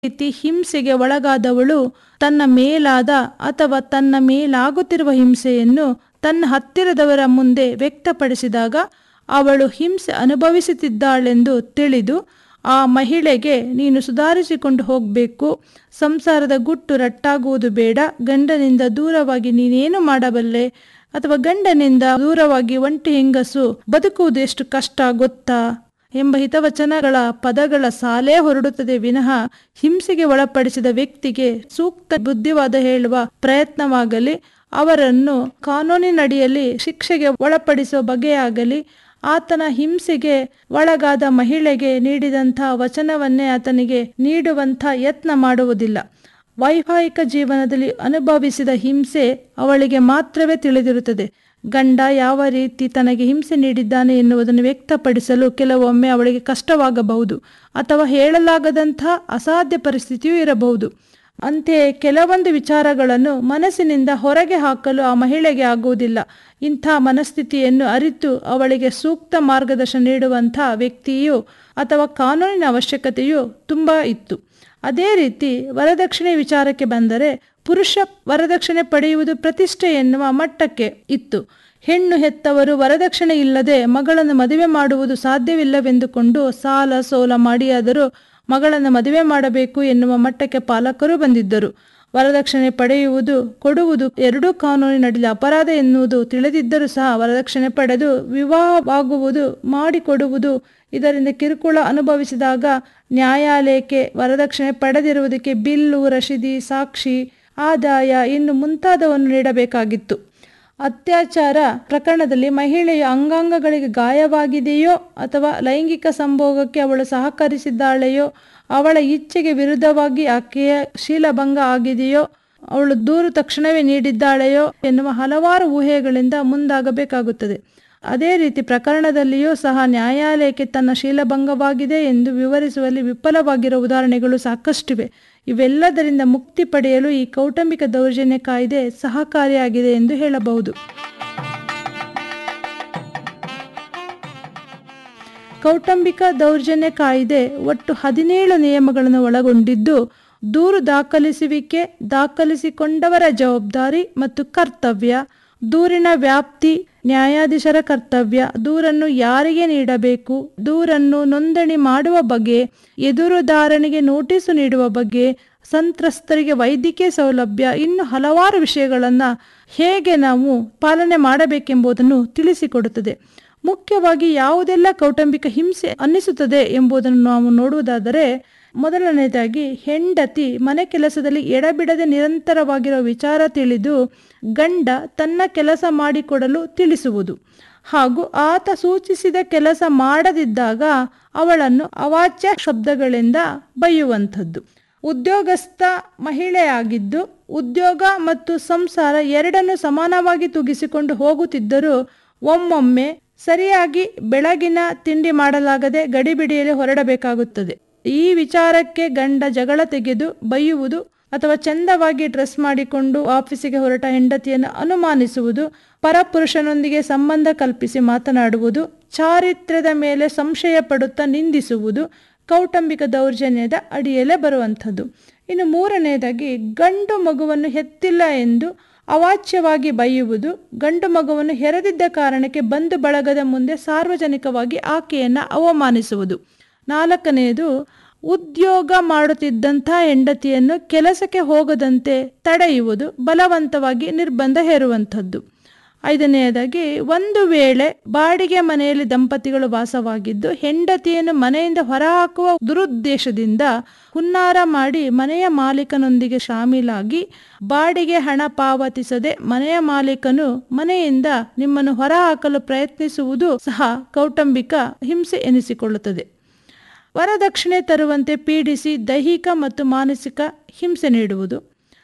ರೀತಿ ಹಿಂಸೆಗೆ ಒಳಗಾದವಳು ತನ್ನ ಮೇಲಾದ ಅಥವಾ ತನ್ನ ಮೇಲಾಗುತ್ತಿರುವ ಹಿಂಸೆಯನ್ನು ತನ್ನ ಹತ್ತಿರದವರ ಮುಂದೆ ವ್ಯಕ್ತಪಡಿಸಿದಾಗ ಅವಳು ಹಿಂಸೆ ಅನುಭವಿಸುತ್ತಿದ್ದಾಳೆಂದು ತಿಳಿದು ಆ ಮಹಿಳೆಗೆ ನೀನು ಸುಧಾರಿಸಿಕೊಂಡು ಹೋಗಬೇಕು ಸಂಸಾರದ ಗುಟ್ಟು ರಟ್ಟಾಗುವುದು ಬೇಡ ಗಂಡನಿಂದ ದೂರವಾಗಿ ನೀನೇನು ಮಾಡಬಲ್ಲೆ ಅಥವಾ ಗಂಡನಿಂದ ದೂರವಾಗಿ ಒಂಟಿ ಹೆಂಗಸು ಬದುಕುವುದು ಎಷ್ಟು ಕಷ್ಟ ಗೊತ್ತಾ ಎಂಬ ಹಿತವಚನಗಳ ಪದಗಳ ಸಾಲೇ ಹೊರಡುತ್ತದೆ ವಿನಃ ಹಿಂಸೆಗೆ ಒಳಪಡಿಸಿದ ವ್ಯಕ್ತಿಗೆ ಸೂಕ್ತ ಬುದ್ಧಿವಾದ ಹೇಳುವ ಪ್ರಯತ್ನವಾಗಲಿ ಅವರನ್ನು ಕಾನೂನಿನಡಿಯಲ್ಲಿ ಶಿಕ್ಷೆಗೆ ಒಳಪಡಿಸುವ ಬಗೆಯಾಗಲಿ ಆತನ ಹಿಂಸೆಗೆ ಒಳಗಾದ ಮಹಿಳೆಗೆ ನೀಡಿದಂಥ ವಚನವನ್ನೇ ಆತನಿಗೆ ನೀಡುವಂಥ ಯತ್ನ ಮಾಡುವುದಿಲ್ಲ ವೈವಾಹಿಕ ಜೀವನದಲ್ಲಿ ಅನುಭವಿಸಿದ ಹಿಂಸೆ ಅವಳಿಗೆ ಮಾತ್ರವೇ ತಿಳಿದಿರುತ್ತದೆ ಗಂಡ ಯಾವ ರೀತಿ ತನಗೆ ಹಿಂಸೆ ನೀಡಿದ್ದಾನೆ ಎನ್ನುವುದನ್ನು ವ್ಯಕ್ತಪಡಿಸಲು ಕೆಲವೊಮ್ಮೆ ಅವಳಿಗೆ ಕಷ್ಟವಾಗಬಹುದು ಅಥವಾ ಹೇಳಲಾಗದಂಥ ಅಸಾಧ್ಯ ಪರಿಸ್ಥಿತಿಯೂ ಇರಬಹುದು ಅಂತೆಯೇ ಕೆಲವೊಂದು ವಿಚಾರಗಳನ್ನು ಮನಸ್ಸಿನಿಂದ ಹೊರಗೆ ಹಾಕಲು ಆ ಮಹಿಳೆಗೆ ಆಗುವುದಿಲ್ಲ ಇಂಥ ಮನಸ್ಥಿತಿಯನ್ನು ಅರಿತು ಅವಳಿಗೆ ಸೂಕ್ತ ಮಾರ್ಗದರ್ಶನ ನೀಡುವಂಥ ವ್ಯಕ್ತಿಯು ಅಥವಾ ಕಾನೂನಿನ ಅವಶ್ಯಕತೆಯು ತುಂಬ ಇತ್ತು ಅದೇ ರೀತಿ ವರದಕ್ಷಿಣೆ ವಿಚಾರಕ್ಕೆ ಬಂದರೆ ಪುರುಷ ವರದಕ್ಷಿಣೆ ಪಡೆಯುವುದು ಪ್ರತಿಷ್ಠೆ ಎನ್ನುವ ಮಟ್ಟಕ್ಕೆ ಇತ್ತು ಹೆಣ್ಣು ಹೆತ್ತವರು ವರದಕ್ಷಿಣೆ ಇಲ್ಲದೆ ಮಗಳನ್ನು ಮದುವೆ ಮಾಡುವುದು ಸಾಧ್ಯವಿಲ್ಲವೆಂದುಕೊಂಡು ಸಾಲ ಸೋಲ ಮಾಡಿಯಾದರೂ ಮಗಳನ್ನು ಮದುವೆ ಮಾಡಬೇಕು ಎನ್ನುವ ಮಟ್ಟಕ್ಕೆ ಪಾಲಕರು ಬಂದಿದ್ದರು ವರದಕ್ಷಿಣೆ ಪಡೆಯುವುದು ಕೊಡುವುದು ಎರಡೂ ಕಾನೂನಿನಡಿಯಲ್ಲಿ ಅಪರಾಧ ಎನ್ನುವುದು ತಿಳಿದಿದ್ದರೂ ಸಹ ವರದಕ್ಷಿಣೆ ಪಡೆದು ವಿವಾಹವಾಗುವುದು ಮಾಡಿಕೊಡುವುದು ಇದರಿಂದ ಕಿರುಕುಳ ಅನುಭವಿಸಿದಾಗ ನ್ಯಾಯಾಲಯಕ್ಕೆ ವರದಕ್ಷಿಣೆ ಪಡೆದಿರುವುದಕ್ಕೆ ಬಿಲ್ಲು ರಶೀದಿ ಸಾಕ್ಷಿ ಆದಾಯ ಇನ್ನು ಮುಂತಾದವನ್ನು ನೀಡಬೇಕಾಗಿತ್ತು ಅತ್ಯಾಚಾರ ಪ್ರಕರಣದಲ್ಲಿ ಮಹಿಳೆಯ ಅಂಗಾಂಗಗಳಿಗೆ ಗಾಯವಾಗಿದೆಯೋ ಅಥವಾ ಲೈಂಗಿಕ ಸಂಭೋಗಕ್ಕೆ ಅವಳು ಸಹಕರಿಸಿದ್ದಾಳೆಯೋ ಅವಳ ಇಚ್ಛೆಗೆ ವಿರುದ್ಧವಾಗಿ ಆಕೆಯ ಶೀಲಭಂಗ ಆಗಿದೆಯೋ ಅವಳು ದೂರು ತಕ್ಷಣವೇ ನೀಡಿದ್ದಾಳೆಯೋ ಎನ್ನುವ ಹಲವಾರು ಊಹೆಗಳಿಂದ ಮುಂದಾಗಬೇಕಾಗುತ್ತದೆ ಅದೇ ರೀತಿ ಪ್ರಕರಣದಲ್ಲಿಯೂ ಸಹ ನ್ಯಾಯಾಲಯಕ್ಕೆ ತನ್ನ ಶೀಲಭಂಗವಾಗಿದೆ ಎಂದು ವಿವರಿಸುವಲ್ಲಿ ವಿಫಲವಾಗಿರುವ ಉದಾಹರಣೆಗಳು ಸಾಕಷ್ಟಿವೆ ಇವೆಲ್ಲದರಿಂದ ಮುಕ್ತಿ ಪಡೆಯಲು ಈ ಕೌಟುಂಬಿಕ ದೌರ್ಜನ್ಯ ಕಾಯ್ದೆ ಸಹಕಾರಿಯಾಗಿದೆ ಎಂದು ಹೇಳಬಹುದು ಕೌಟುಂಬಿಕ ದೌರ್ಜನ್ಯ ಕಾಯ್ದೆ ಒಟ್ಟು ಹದಿನೇಳು ನಿಯಮಗಳನ್ನು ಒಳಗೊಂಡಿದ್ದು ದೂರು ದಾಖಲಿಸುವಿಕೆ ದಾಖಲಿಸಿಕೊಂಡವರ ಜವಾಬ್ದಾರಿ ಮತ್ತು ಕರ್ತವ್ಯ ದೂರಿನ ವ್ಯಾಪ್ತಿ ನ್ಯಾಯಾಧೀಶರ ಕರ್ತವ್ಯ ದೂರನ್ನು ಯಾರಿಗೆ ನೀಡಬೇಕು ದೂರನ್ನು ನೋಂದಣಿ ಮಾಡುವ ಬಗ್ಗೆ ಎದುರುದಾರನಿಗೆ ನೋಟಿಸು ನೀಡುವ ಬಗ್ಗೆ ಸಂತ್ರಸ್ತರಿಗೆ ವೈದ್ಯಕೀಯ ಸೌಲಭ್ಯ ಇನ್ನು ಹಲವಾರು ವಿಷಯಗಳನ್ನು ಹೇಗೆ ನಾವು ಪಾಲನೆ ಮಾಡಬೇಕೆಂಬುದನ್ನು ತಿಳಿಸಿಕೊಡುತ್ತದೆ ಮುಖ್ಯವಾಗಿ ಯಾವುದೆಲ್ಲ ಕೌಟುಂಬಿಕ ಹಿಂಸೆ ಅನ್ನಿಸುತ್ತದೆ ಎಂಬುದನ್ನು ನಾವು ನೋಡುವುದಾದರೆ ಮೊದಲನೇದಾಗಿ ಹೆಂಡತಿ ಮನೆ ಕೆಲಸದಲ್ಲಿ ಎಡಬಿಡದೆ ನಿರಂತರವಾಗಿರುವ ವಿಚಾರ ತಿಳಿದು ಗಂಡ ತನ್ನ ಕೆಲಸ ಮಾಡಿಕೊಡಲು ತಿಳಿಸುವುದು ಹಾಗೂ ಆತ ಸೂಚಿಸಿದ ಕೆಲಸ ಮಾಡದಿದ್ದಾಗ ಅವಳನ್ನು ಅವಾಚ್ಯ ಶಬ್ದಗಳಿಂದ ಬೈಯುವಂಥದ್ದು ಉದ್ಯೋಗಸ್ಥ ಮಹಿಳೆಯಾಗಿದ್ದು ಉದ್ಯೋಗ ಮತ್ತು ಸಂಸಾರ ಎರಡನ್ನು ಸಮಾನವಾಗಿ ತೂಗಿಸಿಕೊಂಡು ಹೋಗುತ್ತಿದ್ದರೂ ಒಮ್ಮೊಮ್ಮೆ ಸರಿಯಾಗಿ ಬೆಳಗಿನ ತಿಂಡಿ ಮಾಡಲಾಗದೆ ಗಡಿಬಿಡಿಯಲ್ಲಿ ಹೊರಡಬೇಕಾಗುತ್ತದೆ ಈ ವಿಚಾರಕ್ಕೆ ಗಂಡ ಜಗಳ ತೆಗೆದು ಬೈಯುವುದು ಅಥವಾ ಚಂದವಾಗಿ ಡ್ರೆಸ್ ಮಾಡಿಕೊಂಡು ಆಫೀಸಿಗೆ ಹೊರಟ ಹೆಂಡತಿಯನ್ನು ಅನುಮಾನಿಸುವುದು ಪರಪುರುಷನೊಂದಿಗೆ ಸಂಬಂಧ ಕಲ್ಪಿಸಿ ಮಾತನಾಡುವುದು ಚಾರಿತ್ರ್ಯದ ಮೇಲೆ ಸಂಶಯ ಪಡುತ್ತಾ ನಿಂದಿಸುವುದು ಕೌಟುಂಬಿಕ ದೌರ್ಜನ್ಯದ ಅಡಿಯಲ್ಲೇ ಬರುವಂಥದ್ದು ಇನ್ನು ಮೂರನೆಯದಾಗಿ ಗಂಡು ಮಗುವನ್ನು ಹೆತ್ತಿಲ್ಲ ಎಂದು ಅವಾಚ್ಯವಾಗಿ ಬೈಯುವುದು ಗಂಡು ಮಗುವನ್ನು ಹೆರೆದಿದ್ದ ಕಾರಣಕ್ಕೆ ಬಂಧು ಬಳಗದ ಮುಂದೆ ಸಾರ್ವಜನಿಕವಾಗಿ ಆಕೆಯನ್ನು ಅವಮಾನಿಸುವುದು ನಾಲ್ಕನೆಯದು ಉದ್ಯೋಗ ಮಾಡುತ್ತಿದ್ದಂಥ ಹೆಂಡತಿಯನ್ನು ಕೆಲಸಕ್ಕೆ ಹೋಗದಂತೆ ತಡೆಯುವುದು ಬಲವಂತವಾಗಿ ನಿರ್ಬಂಧ ಹೇರುವಂಥದ್ದು ಐದನೆಯದಾಗಿ ಒಂದು ವೇಳೆ ಬಾಡಿಗೆ ಮನೆಯಲ್ಲಿ ದಂಪತಿಗಳು ವಾಸವಾಗಿದ್ದು ಹೆಂಡತಿಯನ್ನು ಮನೆಯಿಂದ ಹೊರಹಾಕುವ ದುರುದ್ದೇಶದಿಂದ ಹುನ್ನಾರ ಮಾಡಿ ಮನೆಯ ಮಾಲೀಕನೊಂದಿಗೆ ಶಾಮೀಲಾಗಿ ಬಾಡಿಗೆ ಹಣ ಪಾವತಿಸದೆ ಮನೆಯ ಮಾಲೀಕನು ಮನೆಯಿಂದ ನಿಮ್ಮನ್ನು ಹೊರಹಾಕಲು ಪ್ರಯತ್ನಿಸುವುದು ಸಹ ಕೌಟುಂಬಿಕ ಹಿಂಸೆ ಎನಿಸಿಕೊಳ್ಳುತ್ತದೆ ವರದಕ್ಷಿಣೆ ತರುವಂತೆ ಪೀಡಿಸಿ ದೈಹಿಕ ಮತ್ತು ಮಾನಸಿಕ ಹಿಂಸೆ ನೀಡುವುದು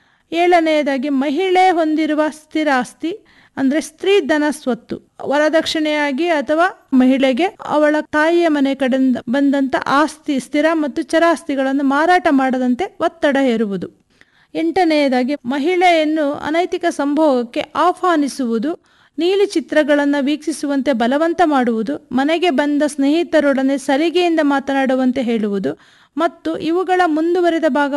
ಏಳನೆಯದಾಗಿ ಮಹಿಳೆ ಹೊಂದಿರುವ ಸ್ಥಿರಾಸ್ತಿ ಅಂದರೆ ಸ್ತ್ರೀ ಧನ ಸ್ವತ್ತು ವರದಕ್ಷಿಣೆಯಾಗಿ ಅಥವಾ ಮಹಿಳೆಗೆ ಅವಳ ತಾಯಿಯ ಮನೆ ಕಡೆಯಿಂದ ಬಂದಂಥ ಆಸ್ತಿ ಸ್ಥಿರ ಮತ್ತು ಚರಾಸ್ತಿಗಳನ್ನು ಮಾರಾಟ ಮಾಡದಂತೆ ಒತ್ತಡ ಹೇರುವುದು ಎಂಟನೆಯದಾಗಿ ಮಹಿಳೆಯನ್ನು ಅನೈತಿಕ ಸಂಭೋಗಕ್ಕೆ ಆಹ್ವಾನಿಸುವುದು ನೀಲಿ ಚಿತ್ರಗಳನ್ನು ವೀಕ್ಷಿಸುವಂತೆ ಬಲವಂತ ಮಾಡುವುದು ಮನೆಗೆ ಬಂದ ಸ್ನೇಹಿತರೊಡನೆ ಸಲಿಗೆಯಿಂದ ಮಾತನಾಡುವಂತೆ ಹೇಳುವುದು ಮತ್ತು ಇವುಗಳ ಮುಂದುವರೆದ ಭಾಗ